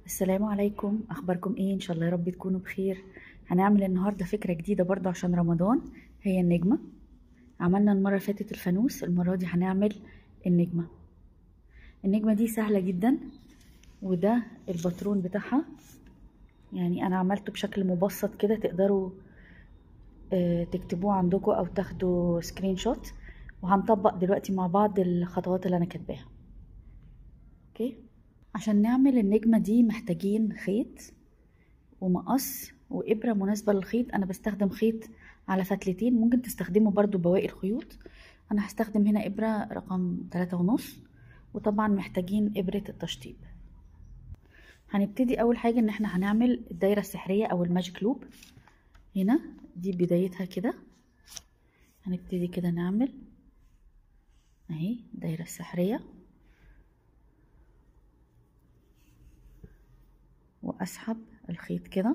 السلام عليكم اخباركم ايه ان شاء الله يا رب تكونوا بخير هنعمل النهارده فكره جديده برضو عشان رمضان هي النجمه عملنا المره اللي فاتت الفانوس المره دي هنعمل النجمه النجمه دي سهله جدا وده الباترون بتاعها يعني انا عملته بشكل مبسط كده تقدروا آه، تكتبوه عندكم او تاخدوا سكرين شوت وهنطبق دلوقتي مع بعض الخطوات اللي انا كاتباها اوكي عشان نعمل النجمة دي محتاجين خيط ومقص وإبرة مناسبة للخيط أنا بستخدم خيط على فتلتين ممكن تستخدموا برضو بواقي الخيوط أنا هستخدم هنا إبرة رقم تلاتة ونص وطبعا محتاجين إبرة التشطيب هنبتدي أول حاجة إن احنا هنعمل الدايرة السحرية أو الماجيك لوب هنا دي بدايتها كده هنبتدي كده نعمل اهي الدايرة السحرية واسحب الخيط كده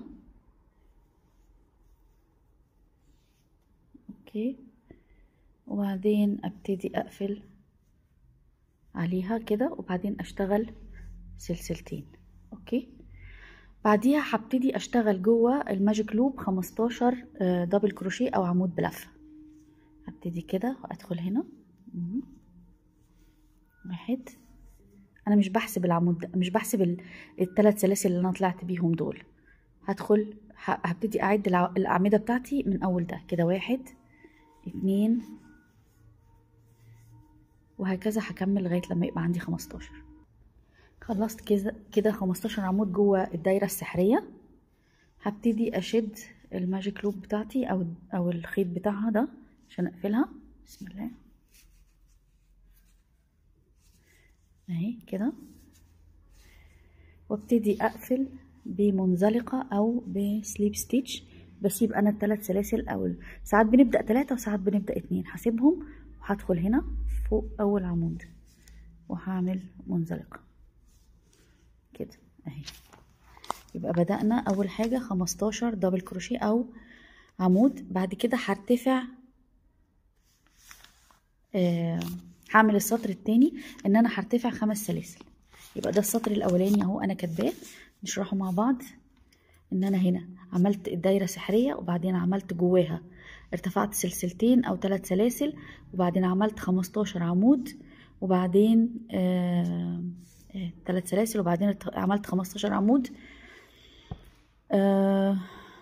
اوكي وبعدين ابتدي اقفل عليها كده وبعدين اشتغل سلسلتين اوكي بعديها هبتدي اشتغل جوه الماجيك لوب 15 دبل كروشيه او عمود بلفه هبتدي كده وادخل هنا واحد انا مش بحسب العمود ده مش بحسب الثلاث سلاسل اللي انا طلعت بيهم دول هدخل هبتدي اعد الاعمده بتاعتي من اول ده كده واحد اتنين وهكذا هكمل لغايه لما يبقى عندي خمستاشر خلصت كده كده خمستاشر عمود جوه الدايره السحريه هبتدي اشد الماجيك لوب بتاعتي او او الخيط بتاعها ده عشان اقفلها بسم الله اهي كده وابتدي اقفل بمنزلقة او بسليب ستيتش بسيب انا الثلاث سلاسل او ساعات بنبدأ ثلاثة وساعات بنبدأ اتنين هسيبهم وهدخل هنا فوق اول عمود وهعمل منزلقة كده اهي يبقى بدأنا اول حاجة خمستاشر دبل كروشيه او عمود بعد كده هرتفع آه هعمل السطر التاني ان انا هرتفع خمس سلاسل يبقى ده السطر الاولاني اهو انا كاتباه نشرحه مع بعض ان انا هنا عملت الدايره سحريه وبعدين عملت جواها ارتفعت سلسلتين او ثلاث سلاسل وبعدين عملت 15 عمود وبعدين آه ثلاث سلاسل وبعدين عملت 15 عمود آه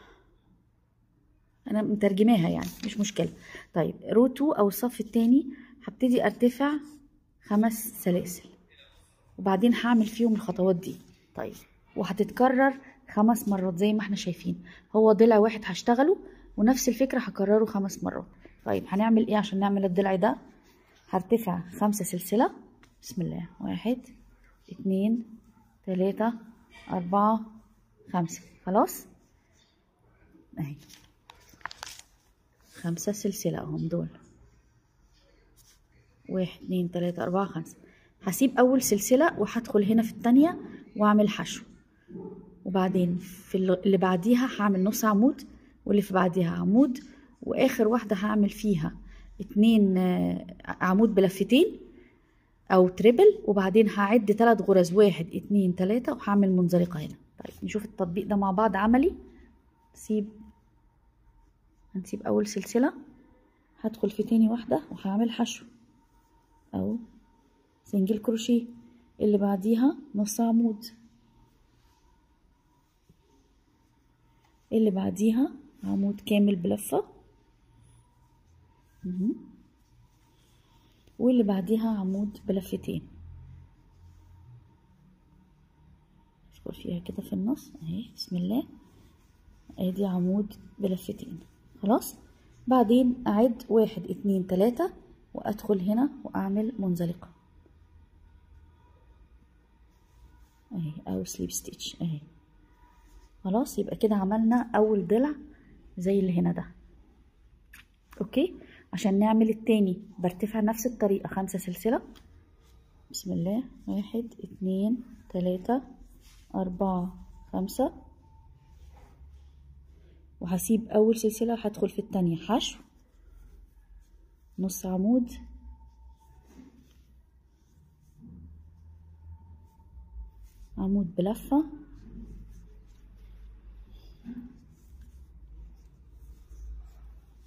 انا مترجماها يعني مش مشكله طيب رو 2 او الصف الثاني هبتدي ارتفع خمس سلاسل وبعدين هعمل فيهم الخطوات دي طيب وهتتكرر خمس مرات زي ما احنا شايفين هو ضلع واحد هشتغله ونفس الفكرة هكرره خمس مرات طيب هنعمل ايه عشان نعمل الضلع ده هرتفع خمسة سلسلة بسم الله واحد اتنين تلاتة اربعة خمسة خلاص اهي خمسة سلسلة اهم دول واحد اتنين تلاتة أربعة خمسة هسيب أول سلسلة وهدخل هنا في التانية وأعمل حشو وبعدين في اللي بعديها هعمل نص عمود واللي في بعديها عمود وآخر واحدة هعمل فيها اتنين عمود بلفتين أو تريبل وبعدين هعد تلات غرز واحد اتنين تلاتة وهعمل منزلقة هنا طيب نشوف التطبيق ده مع بعض عملي سيب هنسيب أول سلسلة هدخل في تاني واحدة وهعمل حشو او سنجل كروشيه اللي بعديها نص عمود اللي بعديها عمود كامل بلفة واللي بعديها عمود بلفتين ادخل فيها كده في النص اهي بسم الله ادي عمود بلفتين خلاص بعدين اعد واحد اتنين تلاتة وادخل هنا واعمل منزلقه اهي او سليب ستيتش اهي خلاص يبقى كده عملنا اول ضلع زي اللي هنا ده اوكي عشان نعمل التاني برتفع نفس الطريقه خمسة سلسله بسم الله واحد اتنين تلاتة اربعة خمسة وهسيب اول سلسله وهدخل في التانية حشو نص عمود عمود بلفة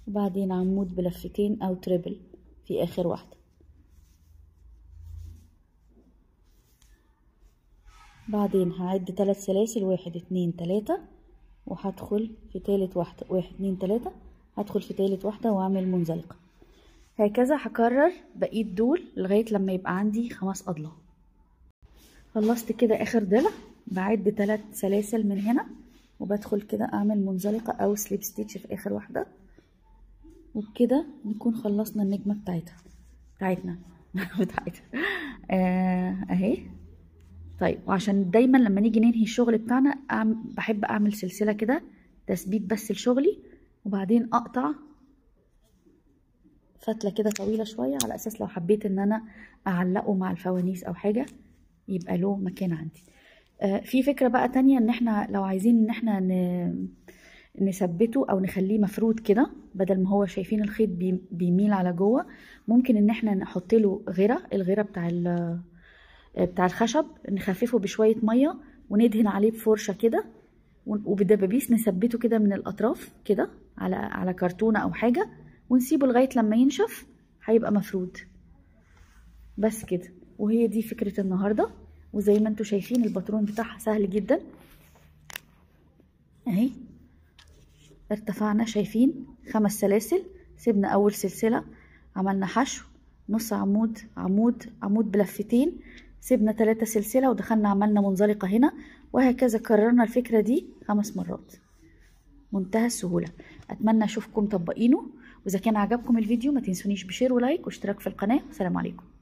وبعدين عمود بلفتين او تريبل في اخر واحدة بعدين هعد ثلاث سلاسل واحد اتنين تلاتة وهدخل في تالت واحدة واحد اتنين تلاتة هدخل في تالت واحدة واعمل منزلقة هكذا هكرر بقية دول لغاية لما يبقى عندي خمس أضلاع خلصت كده آخر ضلع بعد تلات سلاسل من هنا وبدخل كده أعمل منزلقة أو سليب ستيتش في آخر واحدة وبكده نكون خلصنا النجمة بتاعتها بتاعتنا بتاعتها آه أهي طيب وعشان دايما لما نيجي ننهي الشغل بتاعنا أعمل بحب أعمل سلسلة كده تثبيت بس لشغلي وبعدين أقطع فتلة كده طويلة شوية على أساس لو حبيت إن أنا أعلقه مع الفوانيس أو حاجة يبقى له مكان عندي آه في فكرة بقى تانية إن إحنا لو عايزين إن إحنا ن... نثبته أو نخليه مفرود كده بدل ما هو شايفين الخيط بي... بيميل على جوه ممكن إن إحنا نحط له غيرة الغيرة بتاع ال... بتاع الخشب نخففه بشوية مية وندهن عليه بفرشة كده وبالدبابيس نثبته كده من الأطراف كده على على كرتونة أو حاجة ونسيبه لغاية لما ينشف هيبقى مفرود بس كده وهي دي فكرة النهاردة وزي ما انتوا شايفين الباترون بتاعها سهل جدا اهي ارتفعنا شايفين خمس سلاسل سيبنا اول سلسلة عملنا حشو نص عمود عمود عمود بلفتين سيبنا ثلاثة سلسلة ودخلنا عملنا منزلقة هنا وهكذا كررنا الفكرة دي خمس مرات منتهى السهولة أتمنى أشوفكم طبقينه وإذا كان عجبكم الفيديو ما تنسونيش بشير ولايك واشتراك في القناة والسلام عليكم